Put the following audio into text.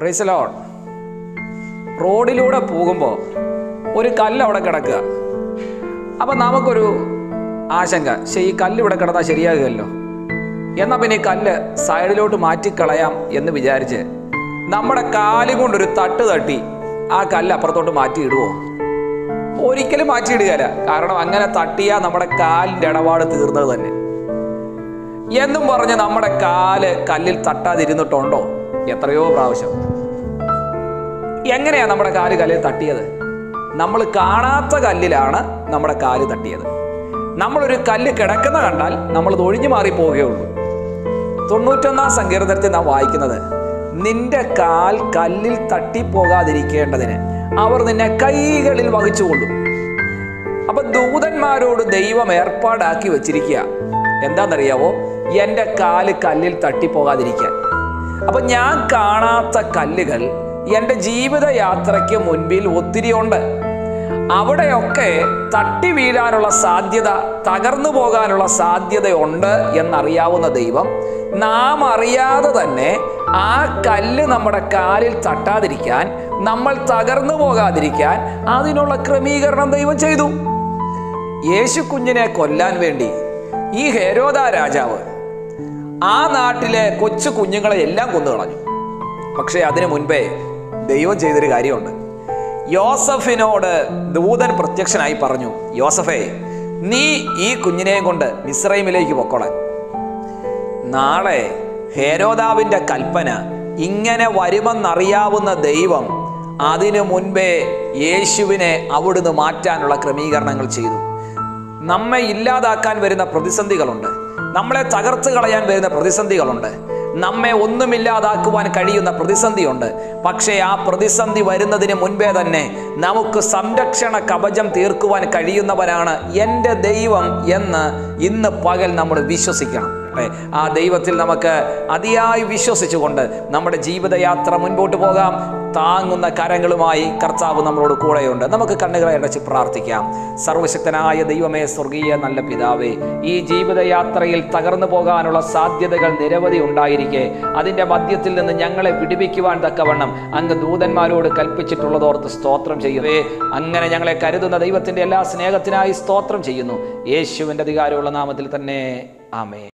പ്രൈസലോൺ റോഡിലൂടെ പോകുമ്പോൾ ഒരു കല്ല് അവിടെ കിടക്കുക അപ്പം നമുക്കൊരു ആശങ്ക ശരി ഈ കല്ല് ഇവിടെ കിടന്നാൽ ശരിയാകുമല്ലോ എന്നാൽ പിന്നെ ഈ കല്ല് സൈഡിലോട്ട് മാറ്റിക്കളയാം എന്ന് വിചാരിച്ച് നമ്മുടെ കാല് കൊണ്ടൊരു തട്ട് തട്ടി ആ കല്ല് അപ്പുറത്തോട്ട് മാറ്റിയിടുവോ ഒരിക്കലും മാറ്റിയിടുകയില്ല കാരണം അങ്ങനെ തട്ടിയാൽ നമ്മുടെ കാലിൻ്റെ ഇടപാട് തീർന്നത് തന്നെ എന്നും പറഞ്ഞ് നമ്മുടെ കാല് കല്ലിൽ തട്ടാതിരുന്നിട്ടുണ്ടോ എത്രയോ പ്രാവശ്യം എങ്ങനെയാ നമ്മുടെ കാല് കല്ലിൽ തട്ടിയത് നമ്മൾ കാണാത്ത കല്ലിലാണ് നമ്മുടെ കാല് തട്ടിയത് നമ്മളൊരു കല്ല് കിടക്കുന്ന കണ്ടാൽ നമ്മൾ ഒഴിഞ്ഞു മാറി പോവുകയുള്ളൂ തൊണ്ണൂറ്റൊന്നാം സങ്കീർത്തനത്തിൽ നാം വായിക്കുന്നത് നിന്റെ കാൽ കല്ലിൽ തട്ടിപ്പോകാതിരിക്കേണ്ടതിന് അവർ നിന്നെ കൈകളിൽ വഹിച്ചുകൊള്ളും അപ്പൊ ദൂതന്മാരോട് ദൈവം ഏർപ്പാടാക്കി വെച്ചിരിക്കുക എന്താണെന്നറിയാവോ എൻ്റെ കാല് കല്ലിൽ തട്ടിപ്പോകാതിരിക്കാൻ അപ്പൊ ഞാൻ കാണാത്ത കല്ലുകൾ എൻ്റെ ജീവിതയാത്രയ്ക്ക് മുൻപിൽ ഒത്തിരി ഉണ്ട് അവിടെയൊക്കെ തട്ടി വീഴാനുള്ള സാധ്യത തകർന്നു പോകാനുള്ള സാധ്യതയുണ്ട് എന്നറിയാവുന്ന ദൈവം നാം അറിയാതെ തന്നെ ആ കല്ല് നമ്മുടെ കാലിൽ തട്ടാതിരിക്കാൻ നമ്മൾ തകർന്നു പോകാതിരിക്കാൻ അതിനുള്ള ക്രമീകരണം ദൈവം ചെയ്തു യേശു കുഞ്ഞിനെ കൊല്ലാൻ വേണ്ടി ഈ ഹെരോദ രാജാവ് ആ നാട്ടിലെ കൊച്ചു കുഞ്ഞുങ്ങളെ എല്ലാം കൊന്നു കളഞ്ഞു പക്ഷേ അതിനു മുൻപേ ദൈവം ചെയ്തൊരു കാര്യമുണ്ട് യോസഫിനോട് ദൂതൻ പ്രത്യക്ഷനായി പറഞ്ഞു യോസഫേ നീ ഈ കുഞ്ഞിനെയും കൊണ്ട് മിസ്രൈമിലേക്ക് പൊക്കോളാൻ നാളെ ഹേരോദാവിന്റെ കൽപ്പന ഇങ്ങനെ വരുമെന്നറിയാവുന്ന ദൈവം അതിനു മുൻപേ യേശുവിനെ അവിടുന്ന് മാറ്റാനുള്ള ക്രമീകരണങ്ങൾ ചെയ്തു നമ്മെ ഇല്ലാതാക്കാൻ വരുന്ന പ്രതിസന്ധികളുണ്ട് നമ്മളെ തകർത്ത് കളയാൻ വരുന്ന പ്രതിസന്ധികളുണ്ട് നമ്മെ ഒന്നുമില്ലാതാക്കുവാൻ കഴിയുന്ന പ്രതിസന്ധിയുണ്ട് പക്ഷേ ആ പ്രതിസന്ധി വരുന്നതിന് മുൻപേ തന്നെ നമുക്ക് സംരക്ഷണ കവചം തീർക്കുവാൻ കഴിയുന്നവരാണ് എൻ്റെ ദൈവം എന്ന് ഇന്ന് പകൽ നമ്മൾ വിശ്വസിക്കണം അല്ലേ? ആ ദൈവത്തിൽ നമുക്ക് അതിയായി വിശ്വസിച്ചുകൊണ്ട് നമ്മുടെ ജീവിതയാത്ര മുൻപോട്ട് പോകാം താങ്ങുന്ന കരങ്ങളുമായി കർത്താവ് നമ്മളോട് കൂടെയുണ്ട് നമുക്ക് കണ്ണുകളെ അടച്ച് പ്രാർത്ഥിക്കാം സർവശക്തനായ ദൈവമേ സ്വർഗീയ നല്ല പിതാവേ ഈ ജീവിതയാത്രയിൽ തകർന്നു പോകാനുള്ള സാധ്യതകൾ നിരവധി ഉണ്ടായിരിക്കെ അതിൻ്റെ മധ്യത്തിൽ നിന്ന് ഞങ്ങളെ വിടുവിക്കുവാൻ തക്കവണ്ണം അങ്ങ് ദൂതന്മാരോട് കൽപ്പിച്ചിട്ടുള്ളതോർത്ത് സ്തോത്രം ചെയ്യുവേ അങ്ങനെ ഞങ്ങളെ കരുതുന്ന ദൈവത്തിൻ്റെ എല്ലാ സ്നേഹത്തിനായി സ്തോത്രം ചെയ്യുന്നു യേശുവിൻ്റെ അധികാരമുള്ള നാമത്തിൽ തന്നെ ആമേ